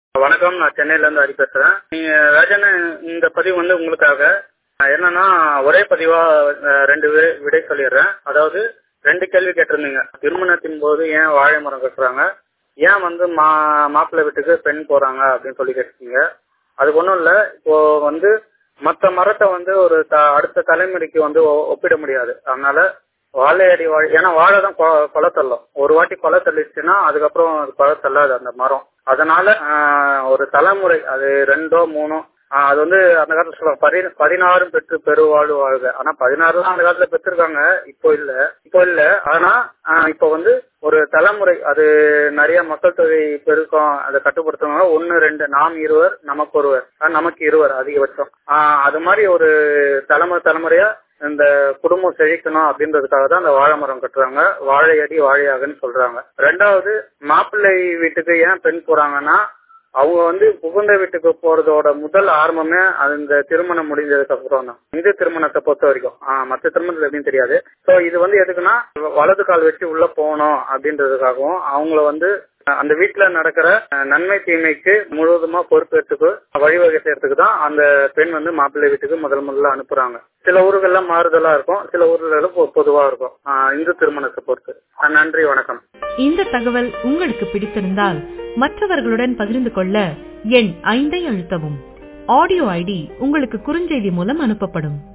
வணக்கம் நான் சென்னையில இருந்து ஹரி பேசுறேன் நீங்க ராஜன் இந்த பதிவு வந்து உங்களுக்காக அஹ் என்னன்னா ஒரே பதிவா அஹ் ரெண்டு வி- விடை சொல்லிடுறேன் அதாவது ரெண்டு கேள்வி கேட்டிருந்தீங்க திருமணத்தின் போது ஏன் வாழை மரம் கட்டுறாங்க ஏன் வந்து மா மாப்பிள்ளை வீட்டுக்கு பெண் போறாங்க அப்படின்னு சொல்லி கேட்டிருக்கீங்க அதுக்கு ஒன்றும் இல்லை இப்போ வந்து மற்ற மரத்தை வந்து ஒரு த- அடுத்த தலைமுறைக்கு வந்து ஒ- ஒப்பிட முடியாது அதனால வாழையடி வாழை ஏன்னா வாழை தான் கொ- கொலை தள்ளும் ஒரு வாட்டி கொலை தள்ளிச்சுன்னா அதுக்கப்புறம் அது கொலை தள்ளாது அந்த மரம் அதனால ஆஹ், ஒரு தலைமுறை அது ரெண்டோ மூணோ ஆஹ், அது வந்து அந்த காலத்துல சொல்லுவாங்க பதி பதினாறும் பெற்று பெருவாழ்வு வாழ்க ஆனா பதினாறு தான் அந்த காலத்துல பெற்றிருக்காங்க இப்போ இல்ல இப்போ இல்ல ஆனா ஆஹ், இப்போ வந்து ஒரு தலைமுறை அது நிறைய மக்கள் தொகை பெருக்கம் அதை கட்டுப்படுத்துவாங்க ஒன்னு ரெண்டு நாம் இருவர் நமக்கு ஒருவர் ஆஹ், நமக்கு இருவர் அதிகபட்சம் ஆஹ், அது மாதிரி ஒரு தலைமுறை தலைமுறையா இந்த குடும்பம் செழிக்கணும் அப்படின்றதுக்காக தான் அந்த வாழை மரம் கட்டுறாங்க வாழையடி வாழையாகன்னு சொல்றாங்க ரெண்டாவது மாப்பிள்ளை வீட்டுக்கு ஏன் பெண் போறாங்கன்னா அவங்க வந்து புகுந்த வீட்டுக்கு போறதோட முதல் ஆரம்பமே அது இந்த திருமணம் முடிஞ்சதுக்கு அப்புறம் தான் இந்து திருமணத்தை பொறுத்த வரைக்கும் ஆஹ் மற்ற திருமணத்துல எப்படின்னு தெரியாது சோ இது வந்து எதுக்குன்னா வலது கால் வச்சு உள்ள போகணும் அப்படின்றதுக்காகவும் அவங்கள வந்து அஹ், அந்த வீட்டுல நடக்கிற அஹ், நன்மை தீமைக்கு முழுவதுமா பொறுப்பேற்றுக்கு வழிவகை செய்யறதுக்கு தான் அந்த பெண் வந்து மாப்பிள்ளை வீட்டுக்கு முதல் முதல்ல அனுப்புறாங்க சில ஊர்கள்ல மாறுதலா இருக்கும் சில ஊர்கள்ல பொ- பொதுவா இருக்கும் ஆஹ், இந்து திருமணத்தை பொறுத்து அஹ், நன்றி வணக்கம் இந்த தகவல் உங்களுக்கு பிடித்திருந்தால் மற்றவர்களுடன் பகிர்ந்து கொள்ள எண் ஐந்தை அழுத்தவும் ஆடியோ ஐடி உங்களுக்கு குறுஞ்செய்தி மூலம் அனுப்பப்படும்